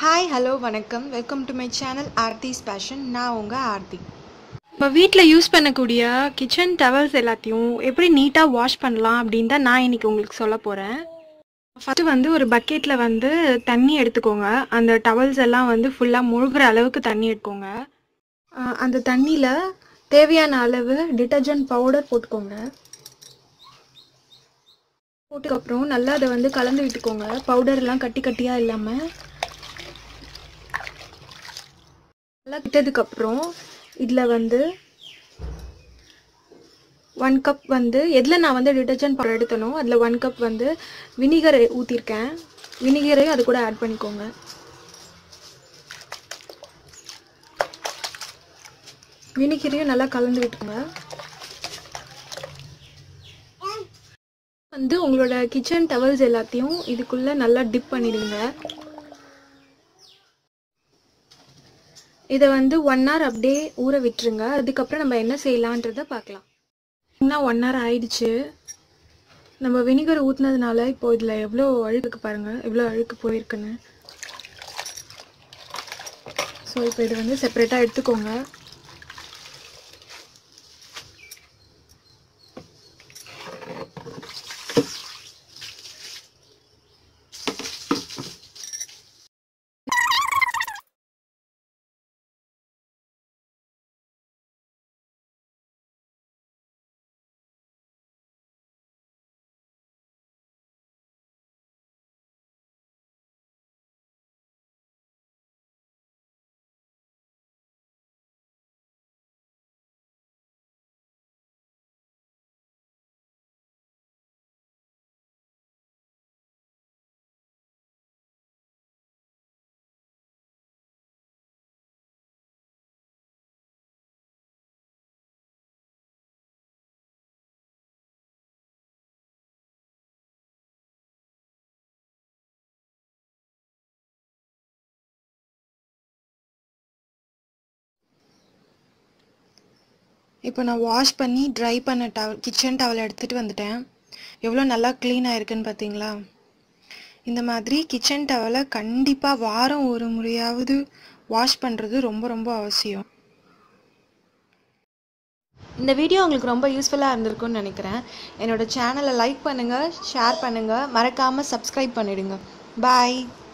hi hello வணக்கம் welcome to my channel Aarthi's passion நான் உங்கள் ஆர்த்தி இப்போ வீட்டில் யூஸ் பண்ணக்கூடிய கிச்சன் டவல்ஸ் எல்லாத்தையும் எப்படி நீட்டாக வாஷ் பண்ணலாம் அப்படின்னு தான் நான் இன்னைக்கு உங்களுக்கு சொல்ல போகிறேன் ஃபஸ்ட்டு வந்து ஒரு பக்கெட்டில் வந்து தண்ணி எடுத்துக்கோங்க அந்த டவல்ஸ் எல்லாம் வந்து ஃபுல்லாக முழுகிற அளவுக்கு தண்ணி எடுத்துக்கோங்க ஆஹ் அந்த தண்ணியில் தேவையான அளவு டிட்டர்ஜென்ட் பவுடர் போட்டுக்கோங்க போட்டதுக்கப்புறம் நல்லா அதை வந்து கலந்து விட்டுக்கோங்க பவுடர்லாம் கட்டி கட்டியாக இல்லாமல் நல்லா விட்டதுக்கப்புறம் இதில் வந்து ஒன் கப் வந்து எதில் நான் வந்து டிட்டர்ஜென்ட் பவுடர் எடுத்தனோ அதில் ஒன் கப் வந்து வினிகர் ஊற்றிருக்கேன் வினிகரையும் அது கூட ஆட் பண்ணிக்கோங்க வினிகரையும் நல்லா கலந்து விட்டுக்கோங்க வந்து உங்களோட கிச்சன் டவல்ஸ் எல்லாத்தையும் இதுக்குள்ளே நல்லா டிப் பண்ணிடுங்க இதை வந்து ஒன் ஹவர் அப்படியே ஊற விட்டுருங்க அதுக்கப்புறம் நம்ம என்ன செய்யலான்றத பார்க்கலாம் இன்னும் ஒன் ஹவர் ஆயிடுச்சு நம்ம வினிகர் ஊற்றுனதுனால இப்போ இதில் எவ்வளோ அழுக்கு பாருங்கள் எவ்வளோ அழுக்கு போயிருக்குன்னு ஸோ இப்போ இதை வந்து செப்பரேட்டாக எடுத்துக்கோங்க இப்போ நான் வாஷ் பண்ணி ட்ரை பண்ண டவல் கிச்சன் டவல் எடுத்துகிட்டு வந்துட்டேன் எவ்வளோ நல்லா க்ளீனாக இருக்குன்னு பார்த்தீங்களா இந்த மாதிரி கிச்சன் டவலை கண்டிப்பாக வாரம் ஒரு முறையாவது வாஷ் பண்ணுறது ரொம்ப ரொம்ப அவசியம் இந்த வீடியோ உங்களுக்கு ரொம்ப யூஸ்ஃபுல்லாக இருந்திருக்கும்னு நினைக்கிறேன் என்னோட சேனலை லைக் பண்ணுங்கள் ஷேர் பண்ணுங்கள் மறக்காமல் சப்ஸ்கிரைப் பண்ணிடுங்க பாய்